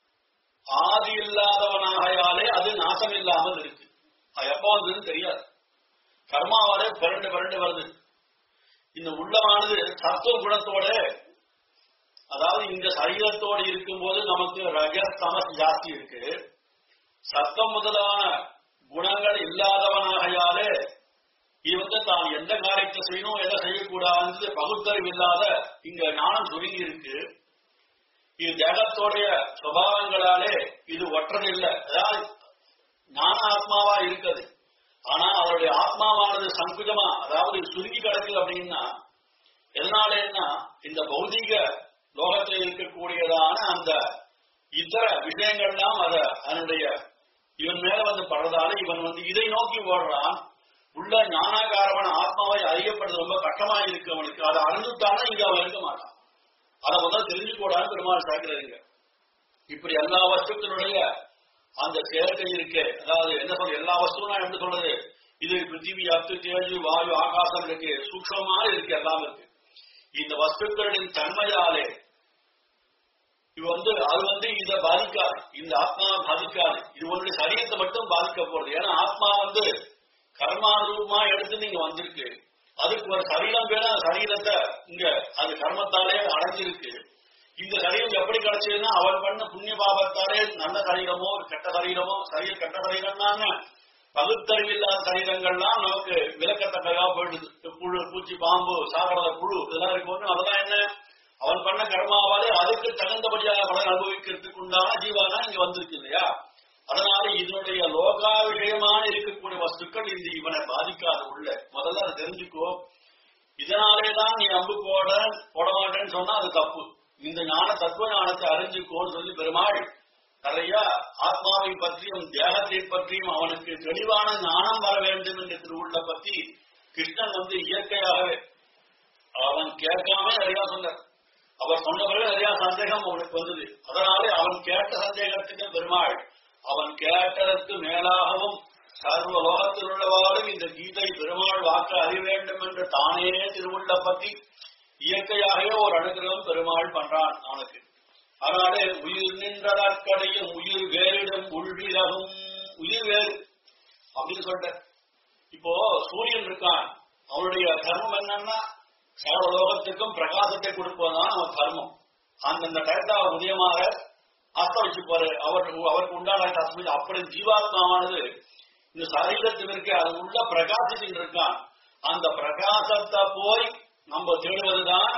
ஆதி இல்லாதவனாகையாலே அது நாசம் இல்லாமல் இருக்கு அது எப்போ வந்ததுன்னு தெரியாது கர்மாவாலே பிறண்டு பிறண்டு வருது இந்த உள்ளமானது சத்துவ குணத்தோட அதாவது இந்த சரீரத்தோடு இருக்கும்போது நமக்கு ரஜஸ் தமஸ் ஜாஸ்தி இருக்கு சத்தம் முதலான குணங்கள் இல்லாதவனாகையாலே இவங்க தான் எந்த காரியத்தை செய்யணும் எதை செய்யக்கூடாது பகுத்தறிவு இல்லாத இங்க ஞானம் சுருங்கி இருக்கு இது தேகத்தோடைய சுபாவங்களாலே இது ஒற்றதில்லை அதாவது ஞான ஆத்மாவா இருக்குது ஆனா அவருடைய ஆத்மாவானது சங்குஜமா அதாவது சுருங்கி கிடக்குது அப்படின்னா எதனாலேன்னா இந்த பௌதீக லோகத்தில் இருக்கக்கூடியதான அந்த இதர விஷயங்கள்லாம் அத அதனுடைய இவன் மேல வந்து படுறதால இவன் வந்து இதை நோக்கி ஓடுறான் உள்ள ஞானாகாரமான ஆத்மாவை அறியப்படுறது ரொம்ப கஷ்டமா இருக்கு அவனுக்கு அதை அறிஞ்சுட்டானா இங்க அவன் இருக்க மாட்டான் அதை முதல் தெரிஞ்சுக்கூடாது பெருமாள் சாய்க்கிறாருங்க இப்படி எல்லா வஸ்துக்களுடைய அந்த சேர்க்கை இருக்கு அதாவது என்ன சொல்ற எல்லா வஸ்துவும் எப்படி சொல்றது இது பிருத்திவி அத்து தேஜு வாயு ஆகாசம் இருக்கு சூக்ஷமா இருக்கு எல்லாம் இருக்கு இந்த வஸ்துக்களின் தன்மையாலே இது வந்து அது வந்து இத பாதிக்காது இந்த ஆத்மா பாதிக்காது இது உன்னுடைய சரீரத்தை மட்டும் பாதிக்க போறது ஏன்னா ஆத்மா வந்து கர்மாரூபமா எடுத்து நீங்க வந்திருக்கு அதுக்கு ஒரு சரீரம் வேணும் அந்த சரீரத்தை இங்க அது கர்மத்தாலே அடைஞ்சிருக்கு இந்த சரீரம் எப்படி கிடைச்சதுன்னா அவன் பண்ண புண்ணிய பாபத்தாலே நல்ல சரீரமோ கெட்ட சரீரமோ சரீர கெட்ட சரீரம்னாங்க பகுத்தறிவில்லாத சரீரங்கள்லாம் நமக்கு விளக்கத்தக்கதா போயிடுது புழு பூச்சி பாம்பு சாகரத புழு இதெல்லாம் இருக்கும் அதெல்லாம் என்ன அவன் பண்ண கர்மாவாலே அதுக்கு தகுந்தபடியாக பலன் அனுபவிக்கிறதுக்கு உண்டான ஜீவானா இங்க வந்திருக்கு இல்லையா அதனால இதனுடைய லோகா விஷயமான இருக்கக்கூடிய வஸ்துக்கள் இந்த இவனை பாதிக்காத உள்ள முதல்ல அதை தெரிஞ்சுக்கோ இதனாலேதான் நீ அம்பு போட போட மாட்டேன்னு சொன்னா அது தப்பு இந்த ஞான தத்துவ ஞானத்தை அறிஞ்சுக்கோன்னு சொல்லி பெருமாள் நிறைய ஆத்மாவை பற்றியும் தேகத்தை பற்றியும் அவனுக்கு தெளிவான ஞானம் வர வேண்டும் என்ற திருவுள்ள பத்தி கிருஷ்ணன் வந்து இயற்கையாகவே அவன் கேட்காம நிறைய சொன்னார் அவர் சொன்ன பிறகு நிறைய சந்தேகம் அவனுக்கு வந்தது அதனாலே அவன் கேட்ட சந்தேகத்துக்கு பெருமாள் அவன் கேட்டதற்கு மேலாகவும் சர்வ லோகத்தில் உள்ளவாறும் இந்த கீதை பெருமாள் வாக்க அறிய வேண்டும் என்று தானே திருவுள்ள பத்தி இயற்கையாகவே ஒரு அனுகிரகம் பெருமாள் பண்றான் அவனுக்கு அதனாலே உயிர் நின்றதற்கடையும் உயிர் வேறிடம் உள்விலகும் உயிர் வேறு அப்படின்னு சொல்லிட்ட இப்போ சூரியன் இருக்கான் அவனுடைய தர்மம் என்னன்னா சகல லோகத்துக்கும் பிரகாசத்தை கொடுப்பதுதான் அவன் தர்மம் அந்தந்த டயத்தா உதயமாக அஸ்தமிச்சு போற அவர் அவருக்கு உண்டான அஸ்தமிச்சு அப்படி ஜீவாத்மாவானது இந்த சரீரத்திற்கு அது உள்ள பிரகாசிட்டு இருக்கான் அந்த பிரகாசத்தை போய் நம்ம தேடுவதுதான்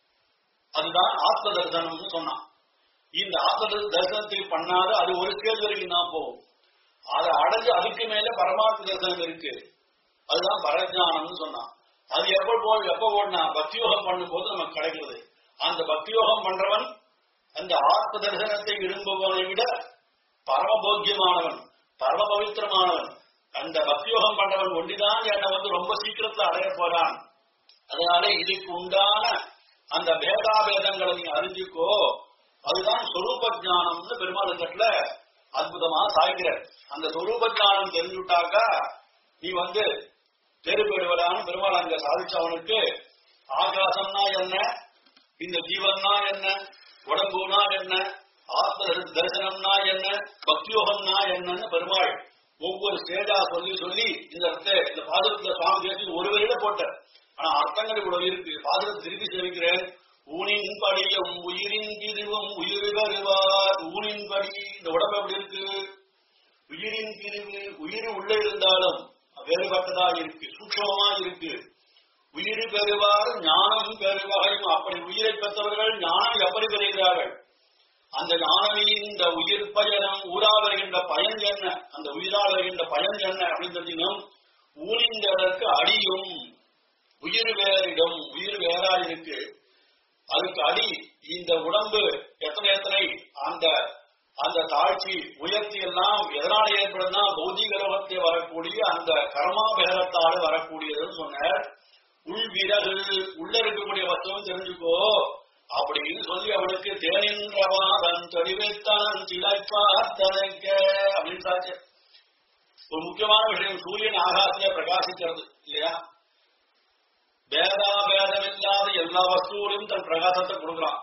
அதுதான் ஆத்ம தரிசனம்னு சொன்னான் இந்த ஆத்ம தரிசனத்தை பண்ணாத அது ஒரு ஸ்டேஜ் வரைக்கும் தான் போகும் அதை அடைஞ்சு அதுக்கு மேல பரமாத்ம தரிசனம் இருக்கு அதுதான் பரஜானம்னு சொன்னான் அது எப்ப போய் எப்ப போடனா பக்தியோகம் பண்ணும்போது நமக்கு கிடைக்கிறது அந்த பக்தியோகம் பண்றவன் அந்த ஆத்ம தரிசனத்தை விரும்புவதை விட பரமபோக்கியமானவன் பரம பவித்திரமானவன் அந்த பக்தியோகம் பண்றவன் ஒண்டிதான் என்னை வந்து ரொம்ப சீக்கிரத்துல அடைய போறான் அதனால இதுக்கு உண்டான அந்த பேதாபேதங்களை நீ அறிஞ்சுக்கோ அதுதான் சொரூப ஜானம்னு பெருமாள் தட்டுல அற்புதமா சாய்க்கிற அந்த சொரூப ஜானம் தெரிஞ்சுட்டாக்கா நீ வந்து தேறு போயிடுவதான்னு பெருமாள் அங்க சாதிச்ச அவனுக்கு ஆகாசம்னா என்ன இந்த ஜீவன்னா என்ன உடம்புனா என்ன ஆத்ம தரிசனம்னா என்ன பக்தியோகம்னா என்னன்னு பெருமாள் ஒவ்வொரு ஸ்டேஜா சொல்லி சொல்லி இந்த இடத்த இந்த பாதகத்துல சுவாமி பேசி ஒரு வரையில போட்டார் ஆனா அர்த்தங்கள் இவ்வளவு இருக்கு பாதகத்தை திருப்பி சேவிக்கிறேன் ஊனின் படியும் உயிரின் பிரிவும் உயிர் வருவார் ஊனின் படி இந்த உடம்பு எப்படி இருக்கு உயிரின் பிரிவு உயிர் உள்ள இருந்தாலும் வேறுபட்டதா இருக்கு சூக்ஷமா இருக்கு உயிர் பெறுவார் ஞானம் பெறுவாயும் அப்படி உயிரை பெற்றவர்கள் ஞானம் எப்படி பெறுகிறார்கள் அந்த ஞானமின் இந்த உயிர் பயணம் ஊரா வருகின்ற பயன் என்ன அந்த உயிரால் வருகின்ற பயன் என்ன அப்படின்னு தெரிஞ்சுக்கணும் ஊழிந்ததற்கு அடியும் உயிர் வேறிடம் உயிர் வேறா இருக்கு அதுக்கு அடி இந்த உடம்பு எத்தனை எத்தனை அந்த அந்த தாழ்ச்சி உயர்த்தி எல்லாம் எதனால ஏற்படுதுன்னா பௌதிக லோகத்தில் வரக்கூடிய அந்த கர்மாபேதத்தால வரக்கூடியதுன்னு சொன்னார் உள் விரகு உள்ள இருக்கக்கூடிய வஸ்துவும் தெரிஞ்சுக்கோ அப்படின்னு சொல்லி அவனுக்கு தேனின்றவாதன் தெளிவைத்தான் சிலைப்பாத்தனைக்க அப்படின்னு சாச்சு ஒரு முக்கியமான விஷயம் சூரியன் ஆகாசத்துல பிரகாசிக்கிறது இல்லையா பேதாபேதம் இல்லாத எல்லா வஸ்துவிலும் தன் பிரகாசத்தை கொடுக்கிறான்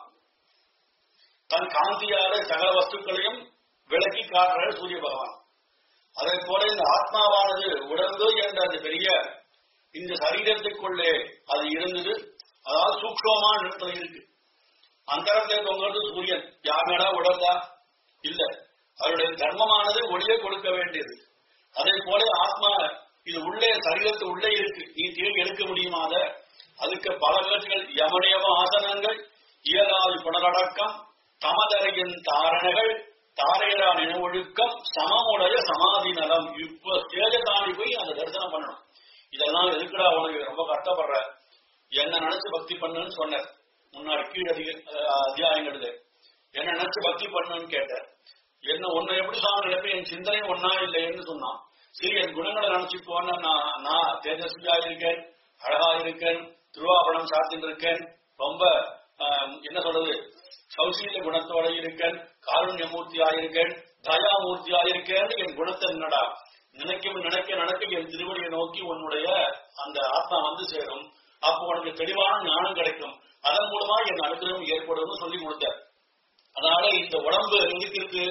தன் காந்தியால சகல வஸ்துக்களையும் விளக்கி காட்டுற சூரிய பகவான் அதே போல இந்த ஆத்மாவானது உடம்பு என்ற அந்த பெரிய இந்த சரீரத்துக்குள்ளே அது இருந்தது அதாவது சூக்ஷமான இடத்துல இருக்கு அந்தரத்தை தொங்குறது சூரியன் யாமேடா உடல்தா இல்ல அவருடைய தர்மமானது ஒளியை கொடுக்க வேண்டியது அதே போல ஆத்மா இது உள்ளே சரீரத்து உள்ளே இருக்கு நீ தேடி எடுக்க முடியுமாத அதுக்கு பல பேர்கள் யமனியம ஆசனங்கள் இயலாது புனரடக்கம் தமதரையின் தாரணைகள் தாரையரா நினைவொழுக்கம் சமமுடைய சமாதி நலம் இப்ப ஸ்டேஜ தாண்டி போய் அந்த தரிசனம் பண்ணணும் இதெல்லாம் எதுக்குடா உனக்கு ரொம்ப கஷ்டப்படுற என்ன நினைச்சு பக்தி பண்ணுன்னு சொன்னார் முன்னாடி கீழ் அதிக அத்தியாயங்கிறது என்ன நினைச்சு பக்தி பண்ணுன்னு கேட்டார் என்ன உன்னை எப்படி சாமி நினைப்ப என் சிந்தனை ஒன்னா இல்லைன்னு சொன்னான் சரி என் குணங்களை நினைச்சுக்கோன்னு நான் நான் தேஜஸ்வியா இருக்கேன் அழகா இருக்கேன் திருவாபரணம் சாத்தின்னு இருக்கேன் ரொம்ப என்ன சொல்றது சௌசீல குணத்தோட இருக்கேன் காருண்ய மூர்த்தியா இருக்கேன் தயாமூர்த்தியா இருக்கேன் என் குணத்தை என்னடா நினைக்க நினைக்க நினைக்க என் திருவடியை நோக்கி உன்னுடைய அந்த ஆத்மா வந்து சேரும் அப்போ உனக்கு தெளிவான ஞானம் கிடைக்கும் அதன் மூலமா என் அனுகிரகம் ஏற்படும் சொல்லி கொடுத்தார் அதனால இந்த உடம்பு எதுக்கு இருக்கு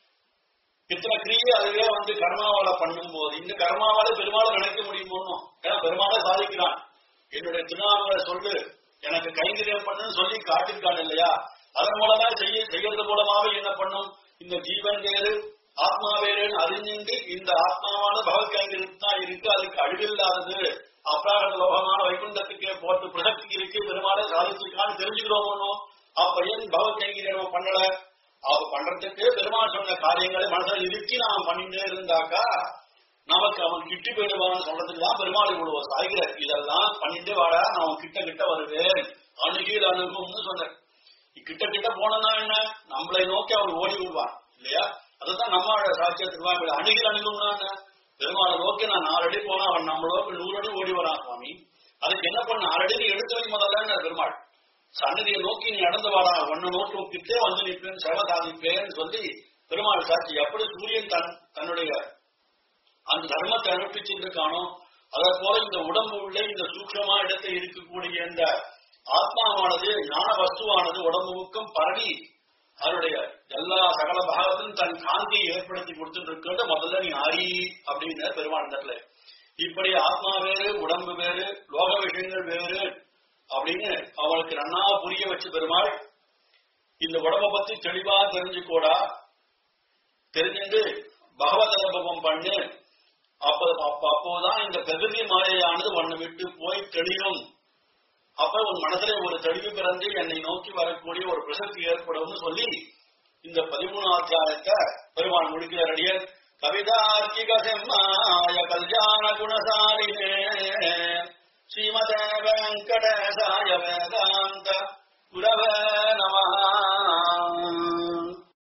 இத்தனை கிரியை அதுவே வந்து கர்மாவால பண்ணும் போது இந்த கர்மாவால பெருமாளை நினைக்க முடியும் ஏன்னா பெருமாளை சாதிக்கிறான் என்னுடைய திருநாமங்களை சொல்லு எனக்கு கைங்கரியம் பண்ணுன்னு சொல்லி காட்டிருக்கான் இல்லையா அதன் மூலமா செய்ய செய்யறது மூலமாவே என்ன பண்ணும் இந்த ஜீவன் வேறு ஆத்மா வேறுன்னு அறிஞ்சிட்டு இந்த ஆத்மாவான பகவத் கைங்கரியம் தான் இருக்கு அதுக்கு அழிவில்லாதது அப்ராகத லோகமான வைகுண்டத்துக்கே போட்டு பிரசக்தி இருக்கு பெருமாளை சாதிச்சிருக்கான்னு தெரிஞ்சுக்கிறோமோ அப்ப ஏன் பகவத் கைங்கரியம் பண்ணல அவ பண்றதுக்கு பெருமாள் சொன்ன காரியங்களை மனசுல இருத்தி நாம பண்ணிட்டே இருந்தாக்கா நமக்கு அவன் கிட்டி போயிடுவான்னு சொல்றதுக்கு தான் பெருமாள் இவ்வளவு சாய்கிறார் இதெல்லாம் பண்ணிட்டே வாடா நான் கிட்ட கிட்ட வருவேன் அணுகில் அணுகும்னு சொன்னார் கிட்ட கிட்ட போனா என்ன நம்மளை நோக்கி அவர் ஓடி விடுவான் இல்லையா அதுதான் நம்மளோட சாட்சியத்துக்கு அணுகில் அணுகும்னா என்ன? பெருமாளை நோக்கி நான் நாலு அடி போனா அவன் நம்மளோக்கு நூறு அடி ஓடி வரான் சுவாமி அதுக்கு என்ன பண்ண நாலு அடி நீ எடுத்து வை முதல்ல பெருமாள் சன்னதியை நோக்கி நீ நடந்து வாடா ஒன்னு நோக்கி நோக்கிட்டே வந்து நிற்பேன் சேவை சாதிப்பேன்னு சொல்லி பெருமாள் சாட்சி எப்படி சூரியன் தன் தன்னுடைய அந்த தர்மத்தை அனுப்பிச்சிருக்கானோ அதை போல இந்த உடம்பு உள்ள இந்த சூக்ஷமா இடத்தில் இருக்கக்கூடிய இந்த ஆத்மாவானது ஞான வஸ்துவானது உடம்புக்கும் பரவி அதனுடைய எல்லா சகல பாகத்திலும் தன் காந்தியை ஏற்படுத்தி கொடுத்துட்டு இருக்கிறத முதல்ல நீ அறி அப்படின்னு பெருமாள் இடத்துல இப்படி ஆத்மா வேறு உடம்பு வேறு லோக விஷயங்கள் வேறு அப்படின்னு அவளுக்கு நன்னா புரிய வச்சு பெருமாள் இந்த உடம்ப பத்தி தெளிவா தெரிஞ்சுக்கோடா தெரிஞ்சுட்டு பகவத் அனுபவம் பண்ணு அப்ப அப்ப- அப்போதான் இந்த பிரகிருதி மாயையானது உன்னை விட்டு போய் தெளியும் அப்ப உன் மனதிலே ஒரு தெளிவு பிறந்து என்னை நோக்கி வரக்கூடிய ஒரு பிரசக்தி ஏற்படும்னு சொல்லி இந்த பதிமூணாம் அத்தியாயத்தை பெருமாள் முடிக்கிறார் அடியர் கவிதார்க்கிக செம்மாய கல்யாண குணசாலினே ஸ்ரீமதே வெங்கடேசாய வேதாந்த குரவ நமஹ